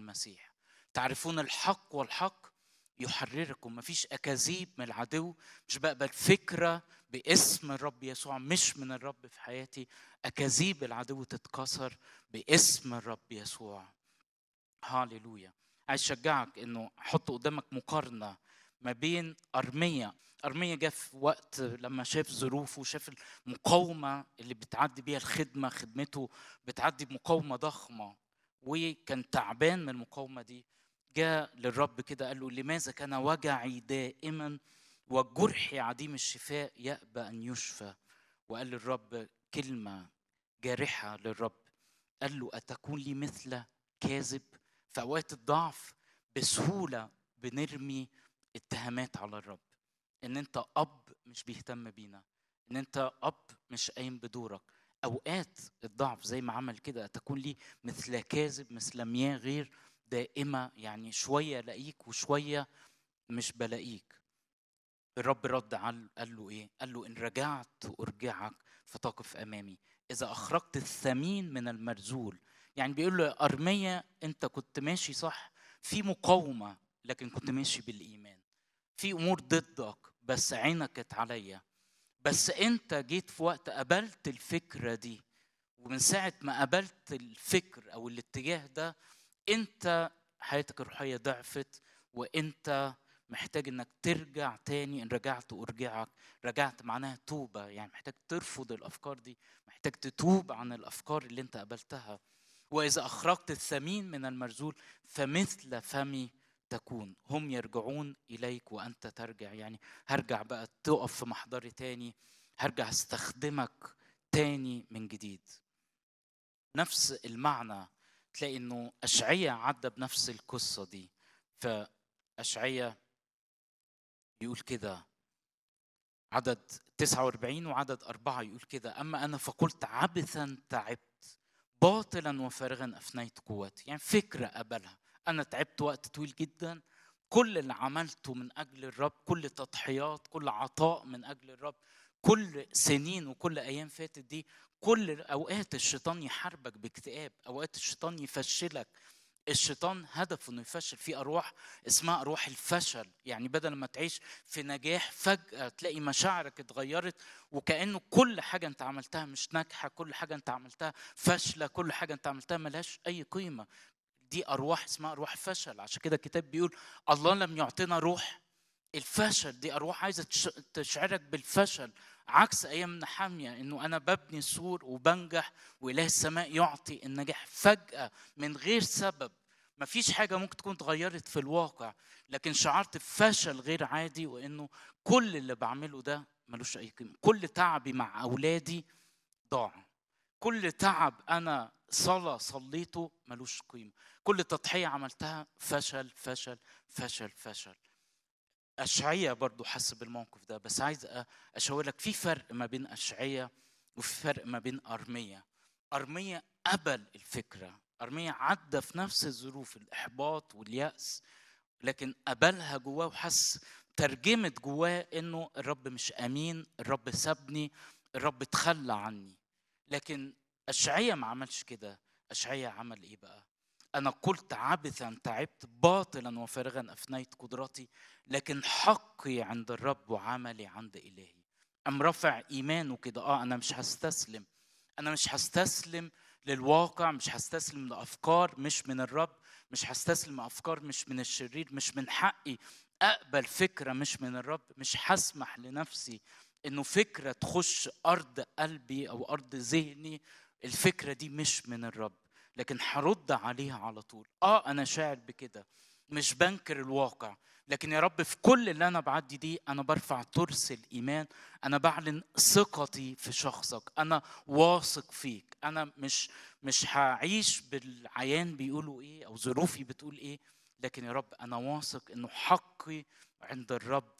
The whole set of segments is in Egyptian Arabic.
المسيح تعرفون الحق والحق يحرركم مفيش اكاذيب من العدو مش بقبل فكره باسم الرب يسوع مش من الرب في حياتي اكاذيب العدو تتكسر باسم الرب يسوع هاليلويا عايز اشجعك انه حط قدامك مقارنه ما بين ارميا ارميا جه في وقت لما شاف ظروفه شاف المقاومه اللي بتعدي بيها الخدمه خدمته بتعدي بمقاومه ضخمه وكان تعبان من المقاومه دي جاء للرب كده قال له لماذا كان وجعي دائما وجرحي عديم الشفاء يأبى أن يشفى وقال للرب كلمة جارحة للرب قال له أتكون لي مثل كاذب في أوقات الضعف بسهولة بنرمي اتهامات على الرب إن أنت أب مش بيهتم بينا إن أنت أب مش قايم بدورك أوقات الضعف زي ما عمل كده تكون لي مثل كاذب مثل مياه غير دائمة يعني شوية ألاقيك وشوية مش بلاقيك الرب رد على قال له ايه؟ قال له ان رجعت ارجعك فتقف امامي، اذا اخرجت الثمين من المرزول، يعني بيقول له يا ارميا انت كنت ماشي صح في مقاومه لكن كنت ماشي بالايمان. في امور ضدك بس عينك كانت عليا. بس انت جيت في وقت قبلت الفكره دي ومن ساعه ما قبلت الفكر او الاتجاه ده انت حياتك الروحيه ضعفت وانت محتاج انك ترجع تاني ان رجعت ارجعك رجعت معناها توبه يعني محتاج ترفض الافكار دي محتاج تتوب عن الافكار اللي انت قبلتها واذا اخرجت الثمين من المرزول فمثل فمي تكون هم يرجعون اليك وانت ترجع يعني هرجع بقى تقف في محضري تاني هرجع استخدمك تاني من جديد نفس المعنى تلاقي انه اشعيا عدى بنفس القصه دي فاشعيا يقول كده عدد 49 وعدد أربعة يقول كده أما أنا فقلت عبثا تعبت باطلا وفارغا أفنيت قوتي يعني فكرة قبلها أنا تعبت وقت طويل جدا كل اللي عملته من أجل الرب كل تضحيات كل عطاء من أجل الرب كل سنين وكل أيام فاتت دي كل أوقات الشيطان يحاربك باكتئاب أوقات الشيطان يفشلك الشيطان هدفه انه يفشل في ارواح اسمها ارواح الفشل يعني بدل ما تعيش في نجاح فجاه تلاقي مشاعرك اتغيرت وكانه كل حاجه انت عملتها مش ناجحه كل حاجه انت عملتها فاشله كل حاجه انت عملتها ملهاش اي قيمه دي ارواح اسمها ارواح فشل عشان كده الكتاب بيقول الله لم يعطينا روح الفشل دي ارواح عايزه تشعرك بالفشل عكس ايام نحاميه انه انا ببني سور وبنجح واله السماء يعطي النجاح فجاه من غير سبب مفيش حاجة ممكن تكون اتغيرت في الواقع لكن شعرت بفشل غير عادي وانه كل اللي بعمله ده ملوش اي قيمة كل تعبي مع اولادي ضاع كل تعب انا صلاة صليته ملوش قيمة كل تضحية عملتها فشل فشل فشل فشل أشعية برضو حس بالموقف ده بس عايز أشاور لك في فرق ما بين أشعية وفي فرق ما بين أرمية أرمية قبل الفكرة أرمية عدى في نفس الظروف الإحباط واليأس لكن قبلها جواه وحس ترجمت جواه إنه الرب مش أمين الرب سابني الرب تخلى عني لكن أشعية ما عملش كده أشعية عمل إيه بقى أنا قلت عبثا تعبت باطلا وفارغا أفنيت قدرتي لكن حقي عند الرب وعملي عند إلهي أم رفع إيمانه كده آه أنا مش هستسلم أنا مش هستسلم للواقع مش هستسلم لأفكار مش من الرب مش هستسلم أفكار مش من الشرير مش من حقي أقبل فكرة مش من الرب مش هسمح لنفسي إنه فكرة تخش أرض قلبي أو أرض ذهني الفكرة دي مش من الرب لكن هرد عليها على طول اه انا شاعر بكده مش بنكر الواقع لكن يا رب في كل اللي انا بعدي دي انا برفع ترس الايمان انا بعلن ثقتي في شخصك انا واثق فيك انا مش مش هعيش بالعيان بيقولوا ايه او ظروفي بتقول ايه لكن يا رب انا واثق انه حقي عند الرب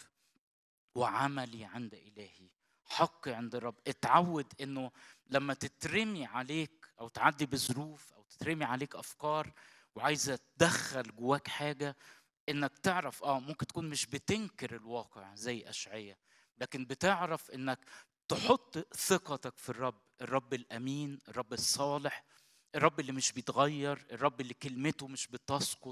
وعملي عند الهي حقي عند الرب اتعود انه لما تترمي عليك او تعدي بظروف او تترمي عليك افكار وعايزه تدخل جواك حاجه انك تعرف اه ممكن تكون مش بتنكر الواقع زي اشعياء لكن بتعرف انك تحط ثقتك في الرب الرب الامين الرب الصالح الرب اللي مش بيتغير الرب اللي كلمته مش بتسقط